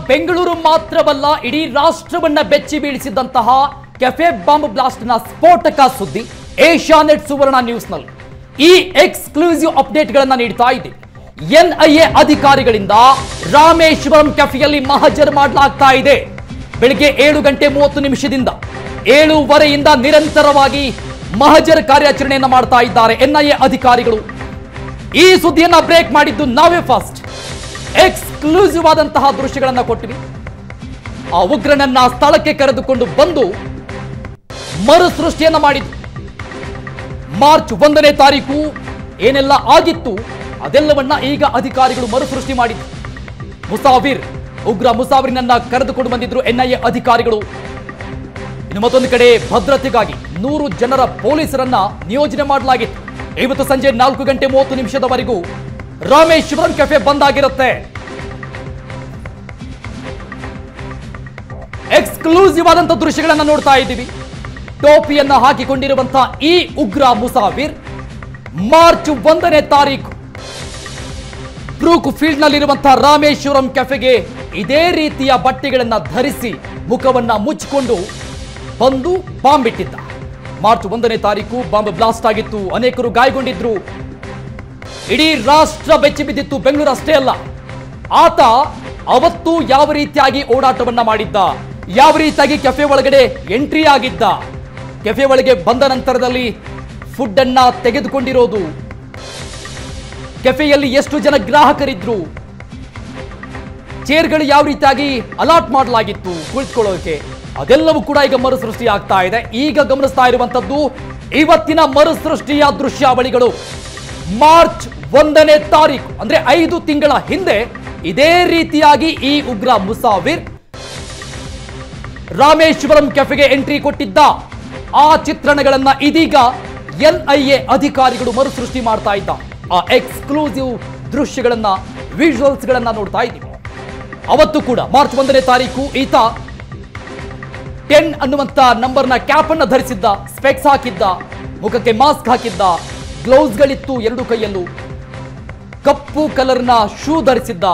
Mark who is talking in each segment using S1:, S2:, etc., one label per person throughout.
S1: ಬೆಂಗಳೂರು ಮಾತ್ರವಲ್ಲ ಇಡೀ ರಾಷ್ಟ್ರವನ್ನ ಬೆಚ್ಚಿ ಬೀಳಿಸಿದಂತಹ ಕೆಫೆ ಬಾಂಬ್ ಬ್ಲಾಸ್ಟ್ ನ ಸ್ಫೋಟಕ ಸುದ್ದಿ ಏಷ್ಯಾನೆಟ್ ಸುವರ್ಣ ನ್ಯೂಸ್ ನಲ್ಲಿ ಈ ಎಕ್ಸ್ಕ್ಲೂಸಿವ್ ಅಪ್ಡೇಟ್ ಗಳನ್ನ ನೀಡ್ತಾ ಇದ್ದೀವಿ ಎನ್ಐಎ ಅಧಿಕಾರಿಗಳಿಂದ ರಾಮೇಶ್ವರಂ ಕೆಫೆಯಲ್ಲಿ ಮಹಜರ್ ಮಾಡಲಾಗ್ತಾ ಇದೆ ಬೆಳಿಗ್ಗೆ ಏಳು ಗಂಟೆ ಮೂವತ್ತು ನಿಮಿಷದಿಂದ ಏಳೂವರೆಯಿಂದ ನಿರಂತರವಾಗಿ ಮಹಜರ್ ಕಾರ್ಯಾಚರಣೆಯನ್ನ ಮಾಡ್ತಾ ಇದ್ದಾರೆ ಎನ್ಐಎ ಅಧಿಕಾರಿಗಳು ಈ ಸುದ್ದಿಯನ್ನ ಬ್ರೇಕ್ ಮಾಡಿದ್ದು ನಾವೇ ಫಸ್ಟ್ ಎಕ್ಸ್ಕ್ಲೂಸಿವ್ ಆದಂತಹ ದೃಶ್ಯಗಳನ್ನ ಕೊಟ್ಟಿವಿ ಆ ಉಗ್ರನನ್ನ ಸ್ಥಳಕ್ಕೆ ಕರೆದುಕೊಂಡು ಬಂದು ಮರು ಸೃಷ್ಟಿಯನ್ನ ಮಾಡಿದ್ದು ಮಾರ್ಚ್ ಒಂದನೇ ತಾರೀಕು ಏನೆಲ್ಲ ಆಗಿತ್ತು ಅದೆಲ್ಲವನ್ನ ಈಗ ಅಧಿಕಾರಿಗಳು ಮರು ಸೃಷ್ಟಿ ಮಾಡಿದ್ರು ಮುಸಾಫಿರ್ ಉಗ್ರ ಮುಸಾಫಿರ್ನನ್ನ ಕರೆದುಕೊಂಡು ಬಂದಿದ್ರು ಎನ್ಐಎ ಅಧಿಕಾರಿಗಳು ಇನ್ನು ಮತ್ತೊಂದು ಕಡೆ ಭದ್ರತೆಗಾಗಿ ನೂರು ಜನರ ಪೊಲೀಸರನ್ನ ನಿಯೋಜನೆ ಮಾಡಲಾಗಿತ್ತು ಇವತ್ತು ಸಂಜೆ ನಾಲ್ಕು ಗಂಟೆ ಮೂವತ್ತು ನಿಮಿಷದವರೆಗೂ ರಾಮೇಶ್ವರಂ ಕೆಫೆ ಬಂದ್ ಆಗಿರುತ್ತೆ ಎಕ್ಸ್ಕ್ಲೂಸಿವ್ ಆದಂತ ದೃಶ್ಯಗಳನ್ನ ನೋಡ್ತಾ ಇದ್ದೀವಿ ಟೋಪಿಯನ್ನ ಹಾಕಿಕೊಂಡಿರುವಂತಹ ಈ ಉಗ್ರ ಮುಸಾಫಿರ್ ಮಾರ್ಚ್ ಒಂದನೇ ತಾರೀಕು ಬ್ರೂಕ್ ಫೀಲ್ಡ್ ನಲ್ಲಿರುವಂತಹ ರಾಮೇಶ್ವರಂ ಕೆಫೆಗೆ ಇದೇ ರೀತಿಯ ಬಟ್ಟೆಗಳನ್ನ ಧರಿಸಿ ಮುಖವನ್ನ ಮುಚ್ಚಿಕೊಂಡು ಬಂದು ಬಾಂಬ್ ಇಟ್ಟಿದ್ದ ಮಾರ್ಚ್ ಒಂದನೇ ತಾರೀಕು ಬಾಂಬ್ ಬ್ಲಾಸ್ಟ್ ಆಗಿತ್ತು ಅನೇಕರು ಗಾಯಗೊಂಡಿದ್ರು ಇಡೀ ರಾಷ್ಟ್ರ ಬೆಚ್ಚಿ ಬಿದ್ದಿತ್ತು ಬೆಂಗಳೂರು ಅಷ್ಟೇ ಅಲ್ಲ ಆತ ಅವತ್ತು ಯಾವ ರೀತಿಯಾಗಿ ಓಡಾಟವನ್ನ ಮಾಡಿದ್ದ ಯಾವ ರೀತಿಯಾಗಿ ಕೆಫೆ ಒಳಗಡೆ ಎಂಟ್ರಿ ಆಗಿದ್ದ ಕೆಫೆ ಒಳಗೆ ಬಂದ ನಂತರದಲ್ಲಿ ಫುಡ್ ಅನ್ನ ತೆಗೆದುಕೊಂಡಿರೋದು ಕೆಫೆಯಲ್ಲಿ ಎಷ್ಟು ಜನ ಗ್ರಾಹಕರಿದ್ರು ಚೇರ್ಗಳು ಯಾವ ರೀತಿಯಾಗಿ ಅಲಾಟ್ ಮಾಡಲಾಗಿತ್ತು ಕುಳಿತುಕೊಳ್ಳೋಕೆ ಅದೆಲ್ಲವೂ ಕೂಡ ಈಗ ಮರುಸೃಷ್ಟಿ ಆಗ್ತಾ ಇದೆ ಈಗ ಗಮನಿಸ್ತಾ ಇರುವಂತದ್ದು ಇವತ್ತಿನ ಮರುಸೃಷ್ಟಿಯ ದೃಶ್ಯಾವಳಿಗಳು ಮಾರ್ಚ್ ಒಂದನೇ ತಾರೀಕು ಅಂದ್ರೆ ಐದು ತಿಂಗಳ ಹಿಂದೆ ಇದೇ ರೀತಿಯಾಗಿ ಈ ಉಗ್ರ ಮುಸಾವಿರ್ ರಾಮೇಶ್ವರಂ ಕೆಫೆಗೆ ಎಂಟ್ರಿ ಕೊಟ್ಟಿದ್ದ ಆ ಚಿತ್ರಣಗಳನ್ನ ಇದೀಗ ಎನ್ಐಎ ಅಧಿಕಾರಿಗಳು ಮರುಸೃಷ್ಟಿ ಮಾಡ್ತಾ ಇದ್ದ ಆ ಎಕ್ಸ್ಕ್ಲೂಸಿವ್ ದೃಶ್ಯಗಳನ್ನ ವಿಜುವಲ್ಸ್ ಗಳನ್ನ ನೋಡ್ತಾ ಇದ್ದೀವಿ ಅವತ್ತು ಕೂಡ ಮಾರ್ಚ್ ಒಂದನೇ ತಾರೀಕು ಈತ ಟೆನ್ ಅನ್ನುವಂತ ನಂಬರ್ನ ಕ್ಯಾಪ್ ಅನ್ನ ಧರಿಸಿದ್ದ ಸ್ಪೆಕ್ಸ್ ಹಾಕಿದ್ದ ಮುಖಕ್ಕೆ ಮಾಸ್ಕ್ ಹಾಕಿದ್ದ ಗ್ಲೌಸ್ಗಳಿತ್ತು ಎರಡು ಕೈಯಲ್ಲೂ ಕಪ್ಪು ಕಲರ್ನ ಶೂ ಧರಿಸಿದ್ದ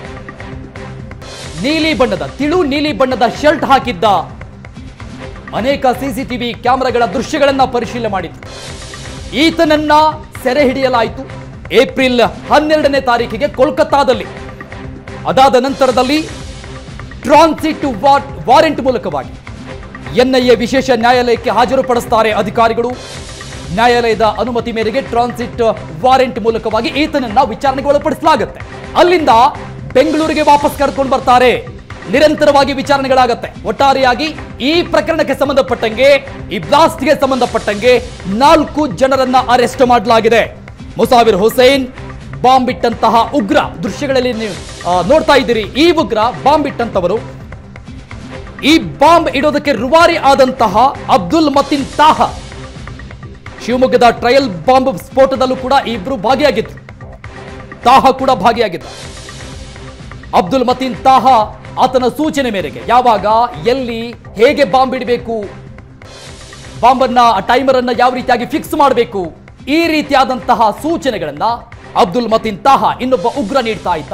S1: ನೀಲಿ ಬಣ್ಣದ ತಿಳು ನೀಲಿ ಬಣ್ಣದ ಶರ್ಟ್ ಹಾಕಿದ್ದ ಅನೇಕ ಸಿಸಿಟಿವಿ ಕ್ಯಾಮೆರಾಗಳ ದೃಶ್ಯಗಳನ್ನ ಪರಿಶೀಲನೆ ಮಾಡಿದ್ರು ಈತನನ್ನ ಸೆರೆ ಹಿಡಿಯಲಾಯಿತು ಏಪ್ರಿಲ್ ಹನ್ನೆರಡನೇ ತಾರೀಕಿಗೆ ಕೋಲ್ಕತ್ತಾದಲ್ಲಿ ಅದಾದ ನಂತರದಲ್ಲಿ ಟ್ರಾನ್ಸಿಟ್ ವಾರೆಂಟ್ ಮೂಲಕವಾಗಿ ಎನ್ಐಎ ವಿಶೇಷ ನ್ಯಾಯಾಲಯಕ್ಕೆ ಹಾಜರುಪಡಿಸ್ತಾರೆ ಅಧಿಕಾರಿಗಳು ನ್ಯಾಯಾಲಯದ ಅನುಮತಿ ಮೇರೆಗೆ ಟ್ರಾನ್ಸಿಟ್ ವಾರೆಂಟ್ ಮೂಲಕವಾಗಿ ಈತನನ್ನ ವಿಚಾರಣೆಗೆ ಒಳಪಡಿಸಲಾಗುತ್ತೆ ಅಲ್ಲಿಂದ ಬೆಂಗಳೂರಿಗೆ ವಾಪಸ್ ಕರ್ಕೊಂಡು ಬರ್ತಾರೆ ನಿರಂತರವಾಗಿ ವಿಚಾರಣೆಗಳಾಗತ್ತೆ ಒಟ್ಟಾರೆಯಾಗಿ ಈ ಪ್ರಕರಣಕ್ಕೆ ಸಂಬಂಧಪಟ್ಟಂಗೆ ಈ ಬ್ಲಾಸ್ಟ್ಗೆ ಸಂಬಂಧಪಟ್ಟಂಗೆ ನಾಲ್ಕು ಜನರನ್ನ ಅರೆಸ್ಟ್ ಮಾಡಲಾಗಿದೆ ಮುಸಾವಿರ್ ಹುಸೇನ್ ಬಾಂಬ್ ಇಟ್ಟಂತಹ ಉಗ್ರ ದೃಶ್ಯಗಳಲ್ಲಿ ನೀವು ಆ, ನೋಡ್ತಾ ಇದ್ದೀರಿ ಈ ಉಗ್ರ ಬಾಂಬ್ ಇಟ್ಟಂತವರು ಈ ಬಾಂಬ್ ಇಡೋದಕ್ಕೆ ರುವಾರಿ ಆದಂತಹ ಅಬ್ದುಲ್ ಮತಿನ್ ತಾಹ ಶಿವಮೊಗ್ಗದ ಟ್ರಯಲ್ ಬಾಂಬ್ ಸ್ಫೋಟದಲ್ಲೂ ಕೂಡ ಈ ಇಬ್ರು ಭಾಗಿಯಾಗಿದ್ರು ತಾಹ ಕೂಡ ಭಾಗಿಯಾಗಿದ್ದ ಅಬ್ದುಲ್ ಮತೀನ್ ತಾಹ ಆತನ ಸೂಚನೆ ಮೇರೆಗೆ ಯಾವಾಗ ಎಲ್ಲಿ ಹೇಗೆ ಬಾಂಬ್ ಇಡಬೇಕು ಬಾಂಬನ್ನ ಟೈಮರ್ ಅನ್ನ ಯಾವ ರೀತಿಯಾಗಿ ಫಿಕ್ಸ್ ಮಾಡಬೇಕು ಈ ರೀತಿಯಾದಂತಹ ಸೂಚನೆಗಳನ್ನ ಅಬ್ದುಲ್ ಮತೀನ್ ತಾಹ ಇನ್ನೊಬ್ಬ ಉಗ್ರ ನೀಡ್ತಾ ಇದ್ದ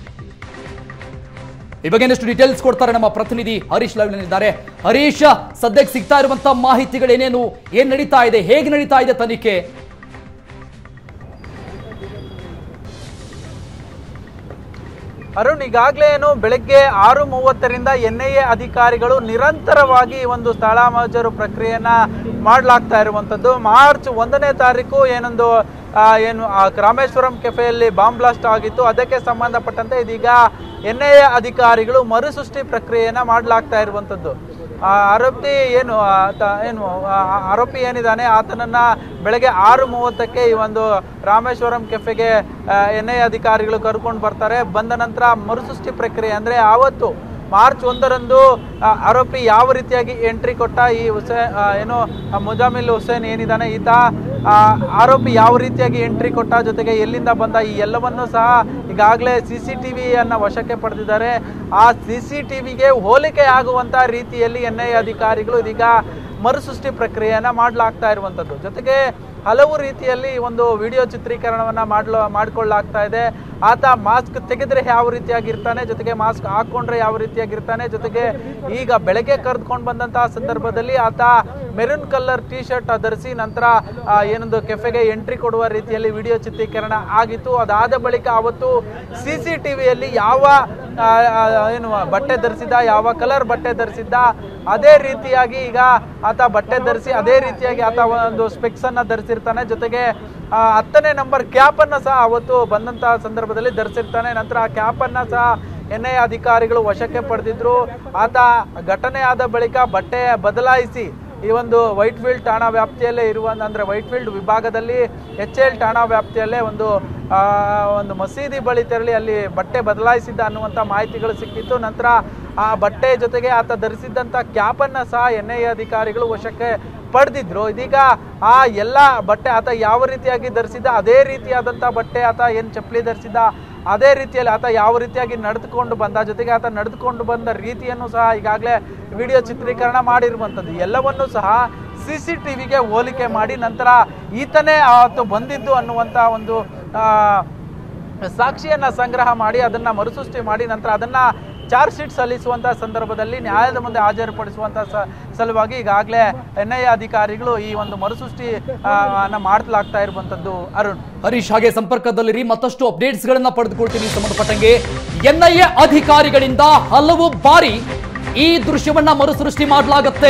S1: ಈ ಬಗ್ಗೆ ಇನ್ನಷ್ಟು ಡೀಟೇಲ್ಸ್ ಕೊಡ್ತಾರೆ ನಮ್ಮ ಪ್ರತಿನಿಧಿ ಹರೀಶ್ ಲೈವ್ನಲ್ಲಿದ್ದಾರೆ ಹರೀಶ್ ಸದ್ಯಕ್ಕೆ ಸಿಗ್ತಾ ಇರುವಂತಹ ಮಾಹಿತಿಗಳೇನೇನು ಏನ್ ನಡೀತಾ ಇದೆ ಹೇಗೆ ನಡೀತಾ ಇದೆ ತನಿಖೆ
S2: ಅರುಣ್ ಈಗಾಗಲೇ ಏನು ಬೆಳಗ್ಗೆ ಆರು ಮೂವತ್ತರಿಂದ ಎನ್ ಐ ಎ ಅಧಿಕಾರಿಗಳು ನಿರಂತರವಾಗಿ ಈ ಒಂದು ಸ್ಥಳ ಮಹಜರು ಪ್ರಕ್ರಿಯೆಯನ್ನ ಮಾಡಲಾಗ್ತಾ ಇರುವಂಥದ್ದು ಮಾರ್ಚ್ ಒಂದನೇ ತಾರೀಕು ಏನೊಂದು ಆ, ಏನು ಆ ರಾಮೇಶ್ವರಂ ಕೆಫೆಯಲ್ಲಿ ಬಾಂಬ್ ಬ್ಲಾಸ್ಟ್ ಆಗಿತ್ತು ಅದಕ್ಕೆ ಸಂಬಂಧಪಟ್ಟಂತೆ ಇದೀಗ ಎನ್ ಐ ಎ ಅಧಿಕಾರಿಗಳು ಮರುಸೃಷ್ಟಿ ಪ್ರಕ್ರಿಯೆಯನ್ನ ಮಾಡಲಾಗ್ತಾ ಇರುವಂಥದ್ದು ಆ ಆರೋಪಿ ಏನು ಆತ ಏನು ಆ ಆರೋಪಿ ಏನಿದ್ದಾನೆ ಆತನನ್ನ ಬೆಳಗ್ಗೆ ಆರು ಮೂವತ್ತಕ್ಕೆ ಈ ಒಂದು ರಾಮೇಶ್ವರಂ ಕೆಫೆಗೆ ಎನ್ ಐ ಅಧಿಕಾರಿಗಳು ಕರ್ಕೊಂಡು ಬರ್ತಾರೆ ಬಂದ ನಂತರ ಮರುಸೃಷ್ಟಿ ಪ್ರಕ್ರಿಯೆ ಅಂದ್ರೆ ಆವತ್ತು ಮಾರ್ಚ್ ಒಂದರಂದು ಆ, ಆರೋಪಿ ಯಾವ ರೀತಿಯಾಗಿ ಎಂಟ್ರಿ ಕೊಟ್ಟ ಈ ಹುಸೇನ್ ಆ, ಏನು ಆ ಮುಜಾಮಿಲ್ ಹುಸೇನ್ ಏನಿದ್ದಾನೆ ಈತ ಆ, ಆರೋಪಿ ಯಾವ ರೀತಿಯಾಗಿ ಎಂಟ್ರಿ ಕೊಟ್ಟ ಜೊತೆಗೆ ಎಲ್ಲಿಂದ ಬಂದ ಈ ಎಲ್ಲವನ್ನೂ ಸಹ ಈಗಾಗಲೇ ಸಿ ಸಿ ಟಿ ವಿಯನ್ನು ವಶಕ್ಕೆ ಪಡೆದಿದ್ದಾರೆ ಆ ಸಿ ಸಿ ಟಿ ವಿಗೆ ಹೋಲಿಕೆ ಆಗುವಂಥ ರೀತಿಯಲ್ಲಿ ಎನ್ ಐ ಅಧಿಕಾರಿಗಳು ಇದೀಗ ಮರುಸೃಷ್ಟಿ ಪ್ರಕ್ರಿಯೆಯನ್ನ ಮಾಡಲಾಗ್ತಾ ಇರುವಂಥದ್ದು ಜೊತೆಗೆ ಹಲವು ರೀತಿಯಲ್ಲಿ ಈ ಒಂದು ವಿಡಿಯೋ ಚಿತ್ರೀಕರಣವನ್ನ ಮಾಡಲು ಮಾಡಿಕೊಳ್ಳಲಾಗ್ತಾ ಇದೆ ಆತ ಮಾಸ್ಕ್ ತೆಗೆದ್ರೆ ಯಾವ ರೀತಿಯಾಗಿರ್ತಾನೆ ಜೊತೆಗೆ ಮಾಸ್ಕ್ ಹಾಕೊಂಡ್ರೆ ಯಾವ ರೀತಿಯಾಗಿರ್ತಾನೆ ಜೊತೆಗೆ ಈಗ ಬೆಳಗ್ಗೆ ಕರೆದುಕೊಂಡು ಬಂದಂತಹ ಸಂದರ್ಭದಲ್ಲಿ ಆತ ಮೆರೂನ್ ಕಲರ್ ಟಿ ಶರ್ಟ್ ಧರಿಸಿ ನಂತರ ಆ, ಏನೊಂದು ಕೆಫೆಗೆ ಎಂಟ್ರಿ ಕೊಡುವ ರೀತಿಯಲ್ಲಿ ವಿಡಿಯೋ ಚಿತ್ರೀಕರಣ ಆಗಿತ್ತು ಅದಾದ ಬಳಿಕ ಅವತ್ತು ಸಿ ಸಿ ಟಿವಿಯಲ್ಲಿ ಯಾವ ಆ, ಆ, ಏನು ಬಟ್ಟೆ ಧರಿಸಿದ್ದ ಯಾವ ಕಲರ್ ಬಟ್ಟೆ ಧರಿಸಿದ್ದ ಅದೇ ರೀತಿಯಾಗಿ ಈಗ ಆತ ಬಟ್ಟೆ ಧರಿಸಿ ಅದೇ ರೀತಿಯಾಗಿ ಆತ ಒಂದು ಸ್ಪೆಕ್ಸ್ ಅನ್ನ ಧರಿಸಿರ್ತಾನೆ ಜೊತೆಗೆ ಆ, ಹತ್ತನೇ ನಂಬರ್ ಕ್ಯಾಪ್ ಅನ್ನ ಸಹ ಅವತ್ತು ಬಂದಂತಹ ಸಂದರ್ಭದಲ್ಲಿ ಧರಿಸಿರ್ತಾನೆ ನಂತರ ಆ ಕ್ಯಾಪ್ ಅನ್ನ ಸಹ ಎನ್ ಐ ಅಧಿಕಾರಿಗಳು ವಶಕ್ಕೆ ಪಡೆದಿದ್ರು ಆತ ಘಟನೆ ಆದ ಬಳಿಕ ಬಟ್ಟೆ ಬದಲಾಯಿಸಿ ಈ ಒಂದು ವೈಟ್ ಫೀಲ್ಡ್ ಠಾಣಾ ವ್ಯಾಪ್ತಿಯಲ್ಲೇ ಇರುವ ಅಂದ್ರೆ ವೈಟ್ ಫೀಲ್ಡ್ ವಿಭಾಗದಲ್ಲಿ ಎಚ್ ಎಲ್ ಠಾಣಾ ವ್ಯಾಪ್ತಿಯಲ್ಲೇ ಒಂದು ಆ, ಒಂದು ಮಸೀದಿ ಬಳಿ ತೆರಳಿ ಅಲ್ಲಿ ಬಟ್ಟೆ ಬದಲಾಯಿಸಿದ್ದ ಅನ್ನುವಂಥ ಮಾಹಿತಿಗಳು ಸಿಕ್ಕಿತ್ತು ನಂತರ ಆ ಬಟ್ಟೆ ಜೊತೆಗೆ ಆತ ಧರಿಸಿದ್ದಂಥ ಕ್ಯಾಪನ್ನು ಸಹ ಎನ್ ಐ ಅಧಿಕಾರಿಗಳು ವಶಕ್ಕೆ ಪಡೆದಿದ್ರು ಇದೀಗ ಆ ಎಲ್ಲ ಬಟ್ಟೆ ಆತ ಯಾವ ರೀತಿಯಾಗಿ ಧರಿಸಿದ್ದ ಅದೇ ರೀತಿಯಾದಂಥ ಬಟ್ಟೆ ಆತ ಏನು ಚಪ್ಪಲಿ ಧರಿಸಿದ್ದ ಅದೇ ರೀತಿಯಲ್ಲಿ ಆತ ಯಾವ ರೀತಿಯಾಗಿ ನಡೆದುಕೊಂಡು ಬಂದ ಜೊತೆಗೆ ಆತ ನಡೆದುಕೊಂಡು ಬಂದ ರೀತಿಯನ್ನು ಸಹ ಈಗಾಗಲೇ ವಿಡಿಯೋ ಚಿತ್ರೀಕರಣ ಮಾಡಿರುವಂಥದ್ದು ಎಲ್ಲವನ್ನೂ ಸಹ ಸಿ ಸಿ ಟಿವಿಗೆ ಹೋಲಿಕೆ ಮಾಡಿ ನಂತರ ಈತನೇ ಅವತ್ತು ಬಂದಿದ್ದು ಅನ್ನುವಂಥ ಒಂದು ಆ, ಸಾಕ್ಷಿಯನ್ನ ಸಂಗ್ರಹ ಮಾಡಿ ಅದನ್ನ ಮರುಸೃಷ್ಟಿ ಮಾಡಿ ನಂತರ ಅದನ್ನ ಚಾರ್ಜ್ ಶೀಟ್ ಸಲ್ಲಿಸುವಂತಹ ಸಂದರ್ಭದಲ್ಲಿ ನ್ಯಾಯದ ಮುಂದೆ ಹಾಜರುಪಡಿಸುವಂತಹ ಸ- ಸಲುವಾಗಿ ಈಗಾಗಲೇ ಎನ್ ಐ ಎ ಅಧಿಕಾರಿಗಳು ಈ ಒಂದು ಮರುಸೃಷ್ಟಿ ಆ, ಅನ್ನ ಮಾಡಲಾಗ್ತಾ ಇರುವಂತದ್ದು ಅರುಣ್
S1: ಹರೀಶ್ ಹಾಗೆ ಸಂಪರ್ಕದಲ್ಲಿರಿ ಮತ್ತಷ್ಟು ಅಪ್ಡೇಟ್ಸ್ ಗಳನ್ನ ಪಡೆದುಕೊಳ್ತೀನಿ ಸಂಬಂಧಪಟ್ಟಂಗೆ ಎನ್ಐಎ ಅಧಿಕಾರಿಗಳಿಂದ ಹಲವು ಬಾರಿ ಈ ದೃಶ್ಯವನ್ನ ಮರುಸೃಷ್ಟಿ ಮಾಡಲಾಗುತ್ತೆ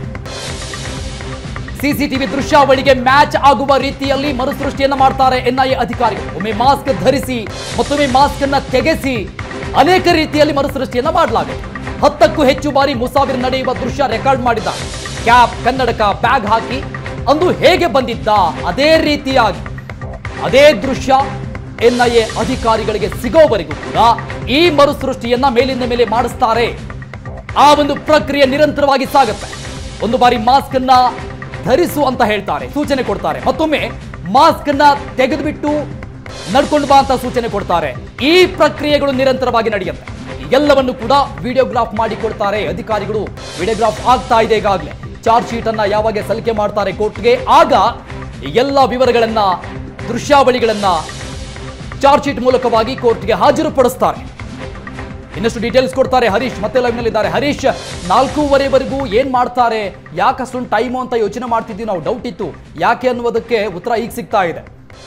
S1: ಸಿಸಿಟಿವಿ ದೃಶ್ಯಾವಳಿಗೆ ಮ್ಯಾಚ್ ಆಗುವ ರೀತಿಯಲ್ಲಿ ಮರುಸೃಷ್ಟಿಯನ್ನ ಮಾಡ್ತಾರೆ ಎನ್ಐಎ ಅಧಿಕಾರಿಗಳು ಒಮ್ಮೆ ಮಾಸ್ಕ್ ಧರಿಸಿ ಮತ್ತೊಮ್ಮೆ ಮಾಸ್ಕ್ ಅನ್ನ ತೆಗೆಸಿ ಅನೇಕ ರೀತಿಯಲ್ಲಿ ಮರುಸೃಷ್ಟಿಯನ್ನ ಮಾಡಲಾಗುತ್ತೆ ಹತ್ತಕ್ಕೂ ಹೆಚ್ಚು ಬಾರಿ ಮುಸಾಫಿರ್ ನಡೆಯುವ ದೃಶ್ಯ ರೆಕಾರ್ಡ್ ಮಾಡಿದ ಕ್ಯಾಪ್ ಕನ್ನಡಕ ಬ್ಯಾಗ್ ಹಾಕಿ ಅಂದು ಹೇಗೆ ಬಂದಿದ್ದ ಅದೇ ರೀತಿಯಾಗಿ ಅದೇ ದೃಶ್ಯ ಎನ್ಐಎ ಅಧಿಕಾರಿಗಳಿಗೆ ಸಿಗೋವರೆಗೂ ಕೂಡ ಈ ಮರುಸೃಷ್ಟಿಯನ್ನ ಮೇಲಿಂದ ಮೇಲೆ ಮಾಡಿಸ್ತಾರೆ ಆ ಒಂದು ಪ್ರಕ್ರಿಯೆ ನಿರಂತರವಾಗಿ ಸಾಗುತ್ತೆ ಒಂದು ಬಾರಿ ಮಾಸ್ಕ್ ಅನ್ನ ಧರಿಸು ಅಂತ ಹೇಳ್ತಾರೆ ಸೂಚನೆ ಕೊಡ್ತಾರೆ ಮತ್ತೊಮ್ಮೆ ಮಾಸ್ಕ್ ಅನ್ನ ತೆಗೆದುಬಿಟ್ಟು ನಡ್ಕೊಂಡು ಬಾ ಅಂತ ಸೂಚನೆ ಕೊಡ್ತಾರೆ ಈ ಪ್ರಕ್ರಿಯೆಗಳು ನಿರಂತರವಾಗಿ ನಡೆಯುತ್ತೆ ಈ ಎಲ್ಲವನ್ನು ಕೂಡ ವಿಡಿಯೋಗ್ರಾಫ್ ಮಾಡಿ ಕೊಡ್ತಾರೆ ಅಧಿಕಾರಿಗಳು ವಿಡಿಯೋಗ್ರಾಫ್ ಆಗ್ತಾ ಇದೆ ಈಗಾಗಲೇ ಚಾರ್ಜ್ ಶೀಟ್ ಅನ್ನ ಯಾವಾಗ ಸಲ್ಲಿಕೆ ಮಾಡ್ತಾರೆ ಕೋರ್ಟ್ಗೆ ಆಗ ಈ ಎಲ್ಲ ವಿವರಗಳನ್ನ ದೃಶ್ಯಾವಳಿಗಳನ್ನ ಚಾರ್ಜ್ ಶೀಟ್ ಮೂಲಕವಾಗಿ ಕೋರ್ಟ್ಗೆ ಹಾಜರುಪಡಿಸ್ತಾರೆ ಇನ್ನಷ್ಟು ಡೀಟೇಲ್ಸ್ ಕೊಡ್ತಾರೆ ಹರೀಶ್ ಮತ್ತೆ ಲೈವ್ ನಲ್ಲಿದ್ದಾರೆ ಹರೀಶ್ ನಾಲ್ಕೂವರೆವರೆಗೂ ಏನ್ ಮಾಡ್ತಾರೆ ಯಾಕೆ ಅಷ್ಟೊಂದು ಟೈಮು ಅಂತ ಯೋಚನೆ ಮಾಡ್ತಿದ್ವಿ ನಾವು ಡೌಟ್ ಇತ್ತು ಯಾಕೆ ಅನ್ನುವುದಕ್ಕೆ ಉತ್ತರ ಈಗ ಸಿಗ್ತಾ ಇದೆ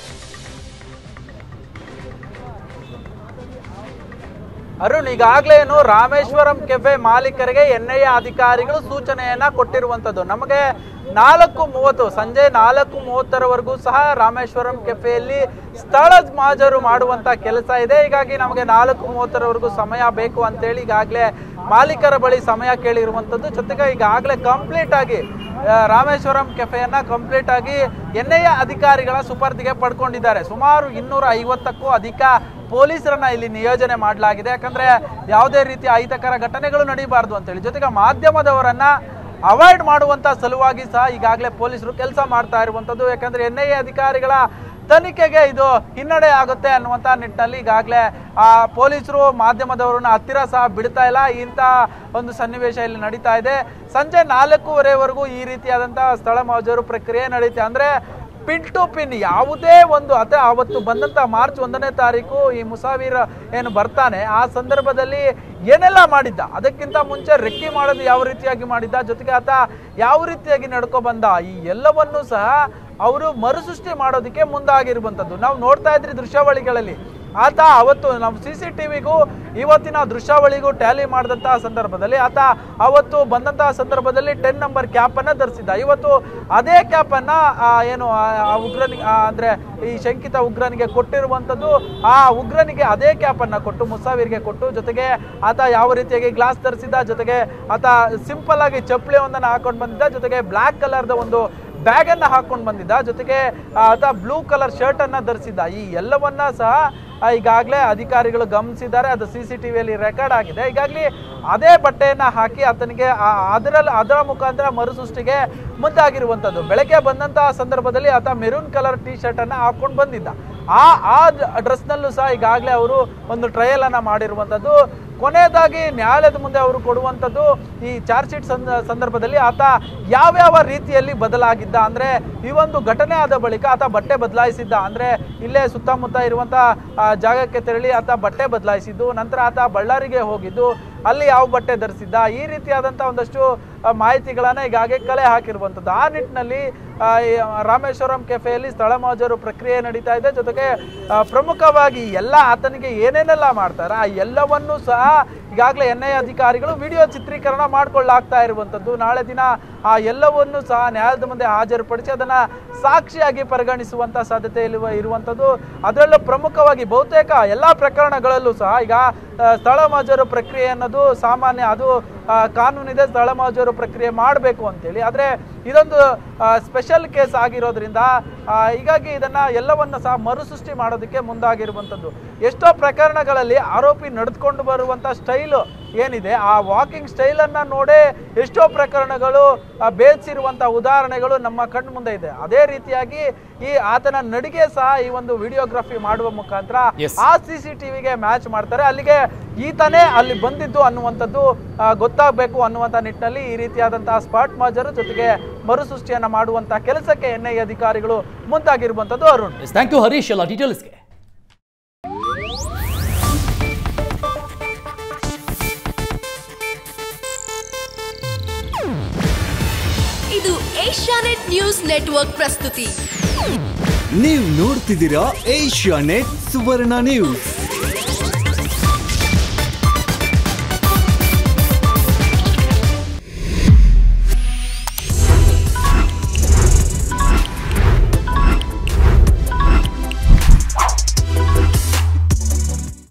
S2: ಅರುಣ್ ಈಗಾಗಲೇ ಏನು ರಾಮೇಶ್ವರಂ ಕೆಫೆ ಮಾಲೀಕರಿಗೆ ಎನ್ ಐ ಎ ಅಧಿಕಾರಿಗಳು ಸೂಚನೆಯನ್ನ ಕೊಟ್ಟಿರುವಂತದ್ದು ನಮಗೆ ನಾಲ್ಕು ಮೂವತ್ತು ಸಂಜೆ ನಾಲ್ಕು ಮೂವತ್ತರವರೆಗೂ ಸಹ ರಾಮೇಶ್ವರಂ ಕೆಫೆಯಲ್ಲಿ ಸ್ಥಳ ಮಾಜರು ಮಾಡುವಂತ ಕೆಲಸ ಇದೆ ಹೀಗಾಗಿ ನಮಗೆ ನಾಲ್ಕು ಮೂವತ್ತರವರೆಗೂ ಸಮಯ ಬೇಕು ಅಂತೇಳಿ ಈಗಾಗಲೇ ಮಾಲೀಕರ ಬಳಿ ಸಮಯ ಕೇಳಿರುವಂತದ್ದು ಜೊತೆಗೆ ಈಗಾಗಲೇ ಕಂಪ್ಲೀಟ್ ಆಗಿ ಆ, ರಾಮೇಶ್ವರಂ ಕೆಫೆಯನ್ನ ಕಂಪ್ಲೀಟ್ ಆಗಿ ಎನ್ ಐ ಎ ಅಧಿಕಾರಿಗಳ ಸುಪರ್ದಿಗೆ ಪಡ್ಕೊಂಡಿದ್ದಾರೆ ಸುಮಾರು ಇನ್ನೂರ ಐವತ್ತಕ್ಕೂ ಅಧಿಕ ಪೊಲೀಸರನ್ನ ಇಲ್ಲಿ ನಿಯೋಜನೆ ಮಾಡಲಾಗಿದೆ ಯಾಕಂದ್ರೆ ಯಾವುದೇ ರೀತಿಯ ಅಹಿತಕರ ಘಟನೆಗಳು ನಡೀಬಾರ್ದು ಅಂತೇಳಿ ಜೊತೆಗೆ ಮಾಧ್ಯಮದವರನ್ನ ಅವಾಯ್ಡ್ ಮಾಡುವಂತ ಸಲುವಾಗಿ ಸಹ ಈಗಾಗಲೇ ಪೊಲೀಸರು ಕೆಲಸ ಮಾಡ್ತಾ ಇರುವಂತದ್ದು ಯಾಕಂದ್ರೆ ಎನ್ ಐ ಎ ಅಧಿಕಾರಿಗಳ ತನಿಖೆಗೆ ಇದು ಹಿನ್ನಡೆ ಆಗುತ್ತೆ ಅನ್ನುವಂತ ನಿಟ್ಟಿನಲ್ಲಿ ಈಗಾಗಲೇ ಆ ಪೊಲೀಸರು ಮಾಧ್ಯಮದವರನ್ನ ಹತ್ತಿರ ಸಹ ಬಿಡ್ತಾ ಇಲ್ಲ ಇಂಥ ಒಂದು ಸನ್ನಿವೇಶ ಇಲ್ಲಿ ನಡೀತಾ ಇದೆ ಸಂಜೆ ನಾಲ್ಕೂವರೆವರೆಗೂ ಈ ರೀತಿಯಾದಂತಹ ಸ್ಥಳ ಮಹಜರು ಪ್ರಕ್ರಿಯೆ ನಡೀತೆ ಅಂದ್ರೆ ಪಿನ್ ಟು ಪಿನ್ ಯಾವುದೇ ಒಂದು ಅದ ಅವತ್ತು ಬಂದಂತ ಮಾರ್ಚ್ ಒಂದನೇ ತಾರೀಕು ಈ ಮುಸಾವೀರ್ ಏನು ಬರ್ತಾನೆ ಆ ಸಂದರ್ಭದಲ್ಲಿ ಏನೆಲ್ಲ ಮಾಡಿದ್ದ ಅದಕ್ಕಿಂತ ಮುಂಚೆ ರೆಕ್ಕಿ ಮಾಡೋದು ಯಾವ ರೀತಿಯಾಗಿ ಮಾಡಿದ್ದ ಜೊತೆಗೆ ಆತ ಯಾವ ರೀತಿಯಾಗಿ ನಡ್ಕೊ ಬಂದ ಈ ಎಲ್ಲವನ್ನೂ ಸಹ ಅವರು ಮರುಸೃಷ್ಟಿ ಮಾಡೋದಕ್ಕೆ ಮುಂದಾಗಿರುವಂಥದ್ದು ನಾವು ನೋಡ್ತಾ ಇದ್ರಿ ದೃಶ್ಯಾವಳಿಗಳಲ್ಲಿ ಆತ ಅವತ್ತು ನಮ್ಮ ಸಿ ಸಿ ಟಿವಿಗೂ ಇವತ್ತಿನ ದೃಶ್ಯಾವಳಿಗೂ ಟ್ಯಾಲಿ ಮಾಡಿದಂತಹ ಸಂದರ್ಭದಲ್ಲಿ ಆತ ಅವತ್ತು ಬಂದಂತಹ ಸಂದರ್ಭದಲ್ಲಿ ಟೆನ್ ನಂಬರ್ ಕ್ಯಾಪ್ ಅನ್ನ ಧರಿಸಿದ್ದ ಇವತ್ತು ಅದೇ ಕ್ಯಾಪ್ ಅನ್ನ ಆ, ಏನು ಆ ಆ ಉಗ್ರನಿಗೆ ಆ, ಅಂದ್ರೆ ಈ ಶಂಕಿತ ಉಗ್ರನಿಗೆ ಕೊಟ್ಟಿರುವಂತದ್ದು ಆ ಉಗ್ರನಿಗೆ ಅದೇ ಕ್ಯಾಪ್ ಅನ್ನ ಕೊಟ್ಟು ಮುಸಾವಿರ್ಗೆ ಕೊಟ್ಟು ಜೊತೆಗೆ ಆತ ಯಾವ ರೀತಿಯಾಗಿ ಗ್ಲಾಸ್ ಧರಿಸಿದ್ದ ಜೊತೆಗೆ ಆತ ಸಿಂಪಲ್ ಆಗಿ ಚಪ್ಪಲಿ ಒಂದನ್ನ ಹಾಕೊಂಡು ಬಂದಿದ್ದ ಜೊತೆಗೆ ಬ್ಲಾಕ್ ಕಲರ್ದ ಒಂದು ಬ್ಯಾಗ್ ಅನ್ನ ಹಾಕೊಂಡು ಬಂದಿದ್ದ ಜೊತೆಗೆ ಆ, ಆತ ಬ್ಲೂ ಕಲರ್ ಶರ್ಟ್ ಅನ್ನ ಧರಿಸಿದ್ದ ಈ ಎಲ್ಲವನ್ನ ಸಹ ಆ, ಈಗಾಗಲೇ ಅಧಿಕಾರಿಗಳು ಗಮನಿಸಿದ್ದಾರೆ ಅದು ಸಿ ಸಿ ಟಿವಿಯಲ್ಲಿ ರೆಕಾರ್ಡ್ ಆಗಿದೆ ಈಗಾಗಲೇ ಅದೇ ಬಟ್ಟೆಯನ್ನ ಹಾಕಿ ಆತನಿಗೆ ಆ- ಅದರಲ್ಲಿ ಅದರ ಮುಖಾಂತರ ಮರುಸೃಷ್ಟಿಗೆ ಮುಂದಾಗಿರುವಂಥದ್ದು ಬೆಳಗ್ಗೆ ಬಂದಂತಹ ಸಂದರ್ಭದಲ್ಲಿ ಆತ ಮೆರೂನ್ ಕಲರ್ ಟಿ ಶರ್ಟ್ ಅನ್ನ ಹಾಕೊಂಡು ಬಂದಿದ್ದ ಆ ಆ ಡ್ರೆಸ್ನಲ್ಲೂ ಸಹ ಈಗಾಗಲೇ ಅವರು ಒಂದು ಟ್ರಯಲ್ ಅನ್ನ ಮಾಡಿರುವಂಥದ್ದು ಕೊನೆಯದಾಗಿ ನ್ಯಾಯಾಲಯದ ಮುಂದೆ ಅವರು ಕೊಡುವಂಥದ್ದು ಈ ಚಾರ್ಜ್ ಶೀಟ್ ಸಂದ- ಸಂದರ್ಭದಲ್ಲಿ ಆತ ಯಾವ್ಯಾವ ರೀತಿಯಲ್ಲಿ ಬದಲಾಗಿದ್ದ ಅಂದ್ರೆ ಈ ಒಂದು ಘಟನೆ ಆದ ಬಳಿಕ ಆತ ಬಟ್ಟೆ ಬದಲಾಯಿಸಿದ್ದ ಅಂದ್ರೆ ಇಲ್ಲೇ ಸುತ್ತಮುತ್ತ ಇರುವಂತ ಆ, ಜಾಗಕ್ಕೆ ತೆರಳಿ ಆತ ಬಟ್ಟೆ ಬದಲಾಯಿಸಿದ್ದು ನಂತರ ಆತ ಬಳ್ಳಾರಿಗೆ ಹೋಗಿದ್ದು ಅಲ್ಲಿ ಯಾವ ಬಟ್ಟೆ ಧರಿಸಿದ್ದ ಈ ರೀತಿಯಾದಂಥ ಒಂದಷ್ಟು ಆ, ಮಾಹಿತಿಗಳನ್ನ ಈಗಾಗಲೇ ಕಲೆ ಹಾಕಿರುವಂಥದ್ದು ಆ ನಿಟ್ಟಿನಲ್ಲಿ ಆ, ಈ ರಾಮೇಶ್ವರಂ ಕೆಫೆಯಲ್ಲಿ ಸ್ಥಳ ಮಹಜರು ಪ್ರಕ್ರಿಯೆ ನಡೀತಾ ಇದೆ ಜೊತೆಗೆ ಆ, ಪ್ರಮುಖವಾಗಿ ಎಲ್ಲ ಆತನಿಗೆ ಏನೇನೆಲ್ಲ ಮಾಡ್ತಾರೆ ಆ ಎಲ್ಲವನ್ನೂ ಸಹ ಈಗಾಗಲೇ ಎನ್ ಐ ಅಧಿಕಾರಿಗಳು ವಿಡಿಯೋ ಚಿತ್ರೀಕರಣ ಮಾಡ್ಕೊಳ್ಳಾಗ್ತಾ ಇರುವಂಥದ್ದು ನಾಳೆ ದಿನ ಆ ಎಲ್ಲವನ್ನೂ ಸಹ ನ್ಯಾಯಾಲಯದ ಮುಂದೆ ಹಾಜರುಪಡಿಸಿ ಅದನ್ನ ಸಾಕ್ಷಿಯಾಗಿ ಪರಿಗಣಿಸುವಂತ ಸಾಧ್ಯತೆ ಇರುವ ಇರುವಂಥದ್ದು ಅದರಲ್ಲೂ ಪ್ರಮುಖವಾಗಿ ಬಹುತೇಕ ಎಲ್ಲ ಪ್ರಕರಣಗಳಲ್ಲೂ ಸಹ ಈಗ ಆ, ಸ್ಥಳ ಮಹಜರು ಪ್ರಕ್ರಿಯೆ ಅನ್ನೋದು ಸಾಮಾನ್ಯ ಅದು ಆ, ಕಾನೂನಿದೆ ಸ್ಥಳ ಮಹಜರು ಪ್ರಕ್ರಿಯೆ ಮಾಡಬೇಕು ಅಂತೇಳಿ ಆದರೆ ಇದೊಂದು ಸ್ಪೆಷಲ್ ಕೇಸ್ ಆಗಿರೋದ್ರಿಂದ ಆ, ಹೀಗಾಗಿ ಇದನ್ನ ಎಲ್ಲವನ್ನ ಸಹ ಮರುಸೃಷ್ಟಿ ಮಾಡೋದಕ್ಕೆ ಮುಂದಾಗಿರುವಂಥದ್ದು ಎಷ್ಟೋ ಪ್ರಕರಣಗಳಲ್ಲಿ ಆರೋಪಿ ನಡೆದುಕೊಂಡು ಬರುವಂಥ ಸ್ಟೈಲು ಏನಿದೆ ಆ ವಾಕಿಂಗ್ ಸ್ಟೈಲನ್ನು ನೋಡೇ ಎಷ್ಟೋ ಪ್ರಕರಣಗಳು ಆ, ಬೇಧಿಸಿರುವಂಥ ಉದಾಹರಣೆಗಳು ನಮ್ಮ ಕಣ್ಣು ಮುಂದೆ ಇದೆ ಅದೇ ರೀತಿಯಾಗಿ ಈ ಆತನ ನಡಿಗೆ ಸಹ ಈ ಒಂದು ವಿಡಿಯೋಗ್ರಫಿ ಮಾಡುವ ಮುಖಾಂತರ
S1: Yes.
S2: ಆ ಸಿ ಸಿ ಟಿವಿಗೆ ಮ್ಯಾಚ್ ಮಾಡ್ತಾರೆ ಅಲ್ಲಿಗೆ ಈತನೇ ಅಲ್ಲಿ ಬಂದಿದ್ದು ಅನ್ನುವಂಥದ್ದು ಆ, ಗೊತ್ತಾಗಬೇಕು ಅನ್ನುವಂಥ ನಿಟ್ಟಿನಲ್ಲಿ ಈ ರೀತಿಯಾದಂತಹ ಸ್ಪಾಟ್ ಮಾಜರು ಜೊತೆಗೆ ಮರುಸೃಷ್ಟಿಯನ್ನ ಮಾಡುವಂತ ಕೆಲಸಕ್ಕೆ ಎನ್ ಐ ಅಧಿಕಾರಿಗಳು ಮುಂದಾಗಿರುವಂಥದ್ದು Arun
S1: yes thank you Harish ಎಲ್ಲ ಡೀಟೇಲ್ಸ್ಗೆ
S3: ಇದು ಏಷ್ಯಾನೆಟ್ ನ್ಯೂಸ್ ನೆಟ್ವರ್ಕ್ ಪ್ರಸ್ತುತಿ
S4: ನೀವು ನೋಡ್ತಿದ್ದೀರಾ ಏಷ್ಯಾ ನೆಟ್ ಸುವರ್ಣ ನ್ಯೂಸ್